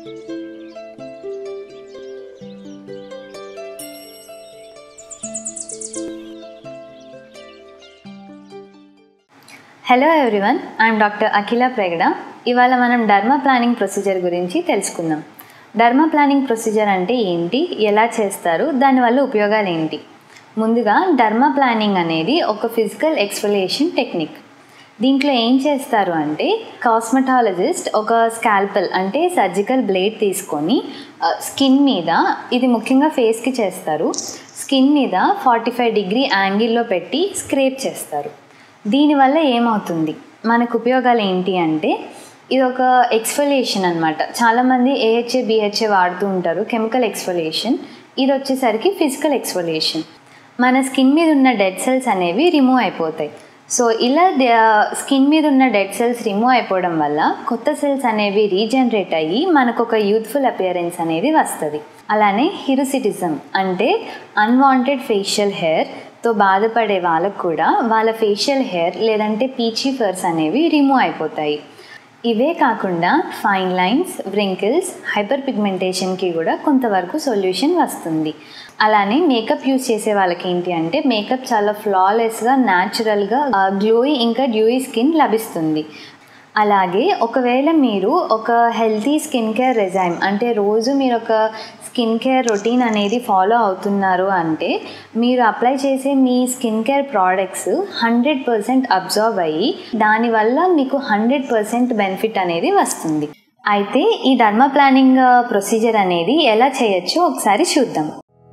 hello everyone I'm doctor Akhila Pregada ఇవాళ మనం derma planning procedure గురించి తెలుసుకుందాం డర్మా ప్లానింగ్ ప్రొసీజర్ అంటే ఏంటి ఎలా చేస్తారు దానివల్ల ఉపయోగాలు ఏంటి ముందుగా డర్మా ప్లానింగ్ అనేది ఒక ఫిజికల్ ఎక్స్ఫలియేషన్ టెక్నిక్ దీంట్లో ఏం చేస్తారు అంటే కాస్మెటాలజిస్ట్ ఒక స్కాల్పల్ అంటే సర్జికల్ బ్లేడ్ తీసుకొని స్కిన్ మీద ఇది ముఖ్యంగా ఫేస్కి చేస్తారు స్కిన్ మీద ఫార్టీ ఫైవ్ డిగ్రీ యాంగిల్లో పెట్టి స్క్రేప్ చేస్తారు దీనివల్ల ఏమవుతుంది మనకు ఉపయోగాలు ఏంటి అంటే ఇది ఒక ఎక్స్ఫలియేషన్ అనమాట చాలామంది ఏహెచ్ఏ బిహెచ్ఏ వాడుతూ ఉంటారు కెమికల్ ఎక్స్ఫలియేషన్ ఇది వచ్చేసరికి ఫిజికల్ ఎక్స్ఫలియేషన్ మన స్కిన్ మీద ఉన్న డెడ్ సెల్స్ అనేవి రిమూవ్ అయిపోతాయి సో ఇలా స్కిన్ మీద ఉన్న డెడ్ సెల్స్ రిమూవ్ అయిపోవడం వల్ల కొత్త సెల్స్ అనేవి రీజనరేట్ అయ్యి మనకు ఒక యూత్ఫుల్ అపియరెన్స్ అనేది వస్తుంది అలానే హిరుసిటిజం అంటే అన్వాంటెడ్ ఫేషియల్ హెయిర్ తో బాధపడే వాళ్ళకు కూడా వాళ్ళ ఫేషియల్ హెయిర్ లేదంటే పీచీ ఫర్స్ అనేవి రిమూవ్ అయిపోతాయి ఇవే కాకుండా ఫైన్ లైన్స్ వ్రింకిల్స్ హైపర్ పిగ్మెంటేషన్కి కూడా కొంతవరకు సొల్యూషన్ వస్తుంది అలానే మేకప్ యూస్ చేసే వాళ్ళకి ఏంటి అంటే మేకప్ చాలా ఫ్లాలెస్గా న్యాచురల్గా గ్లోయి ఇంకా డ్యూయి స్కిన్ లభిస్తుంది అలాగే ఒకవేళ మీరు ఒక హెల్తీ స్కిన్ కేర్ రెజైమ్ అంటే రోజు మీరు ఒక స్కిన్ కేర్ రొటీన్ అనేది ఫాలో అవుతున్నారు అంటే మీరు అప్లై చేసే మీ skin care products hundred percent observe అయ్యి దానివల్ల మీకు హండ్రెడ్ పర్సెంట్ బెనిఫిట్ అనేది వస్తుంది అయితే ఈ డర్మా ప్లానింగ్ ప్రొసీజర్ అనేది ఎలా చేయొచ్చో ఒకసారి చూద్దాం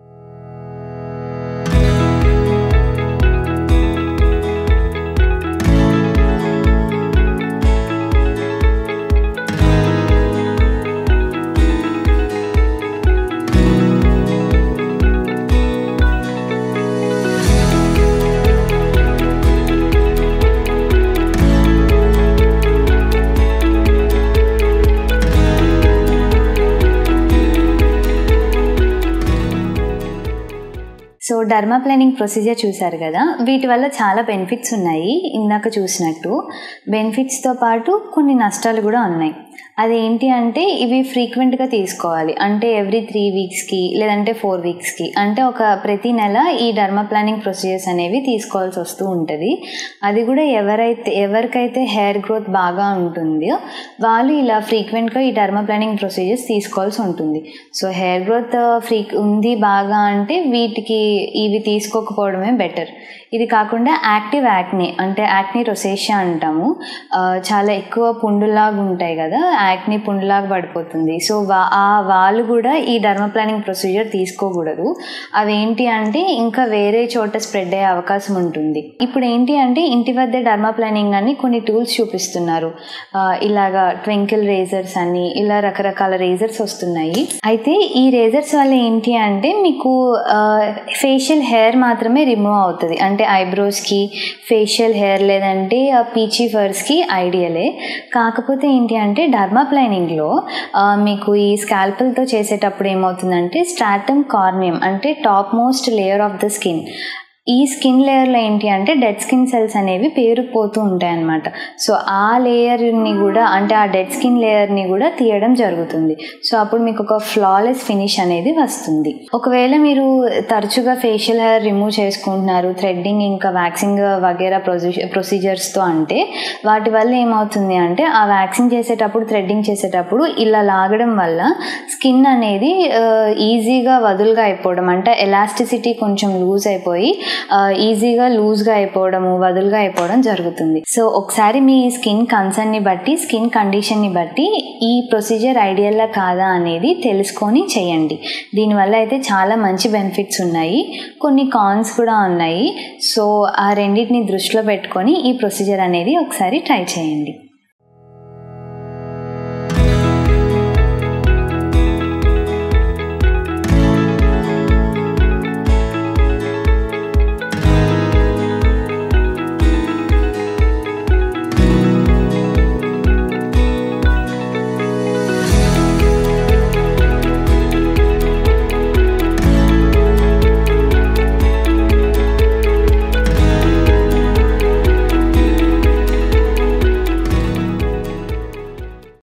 సో డర్మా ప్లానింగ్ ప్రొసీజర్ చూశారు కదా వీటి వల్ల చాలా బెనిఫిట్స్ ఉన్నాయి ఇందాక చూసినట్టు బెనిఫిట్స్తో పాటు కొన్ని నష్టాలు కూడా ఉన్నాయి అదేంటి అంటే ఇవి ఫ్రీక్వెంట్గా తీసుకోవాలి అంటే ఎవ్రీ త్రీ వీక్స్కి లేదంటే ఫోర్ వీక్స్కి అంటే ఒక ప్రతి నెల ఈ డర్మా ప్లానింగ్ ప్రొసీజర్స్ అనేవి తీసుకోవాల్సి వస్తూ ఉంటుంది అది కూడా ఎవరైతే ఎవరికైతే హెయిర్ గ్రోత్ బాగా ఉంటుందో వాళ్ళు ఇలా ఫ్రీక్వెంట్గా ఈ డర్మా ప్లానింగ్ ప్రొసీజర్స్ తీసుకోవాల్సి ఉంటుంది సో హెయిర్ గ్రోత్ ఫ్రీ ఉంది బాగా అంటే వీటికి ఇవి తీసుకోకపోవడమే బెటర్ ఇది కాకుండా యాక్టివ్ యాక్ని అంటే యాక్ని రొసేషియా అంటాము చాలా ఎక్కువ పుండులాగా ఉంటాయి కదా యాక్ని పుండులాగా పడిపోతుంది సో వా ఆ వాళ్ళు కూడా ఈ డర్మ ప్లానింగ్ ప్రొసీజర్ తీసుకోకూడదు అవేంటి అంటే ఇంకా వేరే చోట స్ప్రెడ్ అయ్యే అవకాశం ఉంటుంది ఇప్పుడు ఏంటి అంటే ఇంటి వద్ద డర్మా ప్లానింగ్ అని కొన్ని టూల్స్ చూపిస్తున్నారు ఇలాగా ట్వింకిల్ రేజర్స్ అని ఇలా రకరకాల రేజర్స్ వస్తున్నాయి అయితే ఈ రేజర్స్ వల్ల ఏంటి అంటే మీకు ఫేషియల్ హెయిర్ మాత్రమే రిమూవ్ అవుతుంది అంటే ఐబ్రోస్కి ఫేషియల్ హెయిర్ లేదంటే పీచీ ఫర్స్కి ఐడియలే కాకపోతే ఏంటి అంటే డర్మా ప్లైనింగ్లో మీకు ఈ స్కాల్పల్తో చేసేటప్పుడు ఏమవుతుందంటే స్ట్రాటమ్ కార్నియం అంటే top most layer of the skin ఈ స్కిన్ లేయర్లో ఏంటి అంటే డెడ్ స్కిన్ సెల్స్ అనేవి పేరుకుపోతూ ఉంటాయి అన్నమాట సో ఆ లేయర్ని కూడా అంటే ఆ డెడ్ స్కిన్ లేయర్ని కూడా తీయడం జరుగుతుంది సో అప్పుడు మీకు ఒక ఫ్లాలెస్ ఫినిష్ అనేది వస్తుంది ఒకవేళ మీరు తరచుగా ఫేషియల్ హెయిర్ రిమూవ్ చేసుకుంటున్నారు థ్రెడ్డింగ్ ఇంకా వ్యాక్సింగ్ వగేరా ప్రొసీ ప్రొసీజర్స్తో అంటే వాటి వల్ల ఏమవుతుంది అంటే ఆ వ్యాక్సింగ్ చేసేటప్పుడు థ్రెడ్డింగ్ చేసేటప్పుడు ఇలా లాగడం వల్ల స్కిన్ అనేది ఈజీగా వదులుగా అయిపోవడం అంటే ఎలాస్టిసిటీ కొంచెం లూజ్ అయిపోయి ఈజీగా లూజ్గా అయిపోవడము వదులుగా అయిపోవడం జరుగుతుంది సో ఒకసారి మీ స్కిన్ కన్సర్న్ని బట్టి స్కిన్ కండిషన్ని బట్టి ఈ ప్రొసీజర్ ఐడియల్లా కాదా అనేది తెలుసుకొని చేయండి దీనివల్ల అయితే చాలా మంచి బెనిఫిట్స్ ఉన్నాయి కొన్ని కాన్స్ కూడా ఉన్నాయి సో ఆ రెండింటిని దృష్టిలో పెట్టుకొని ఈ ప్రొసీజర్ అనేది ఒకసారి ట్రై చేయండి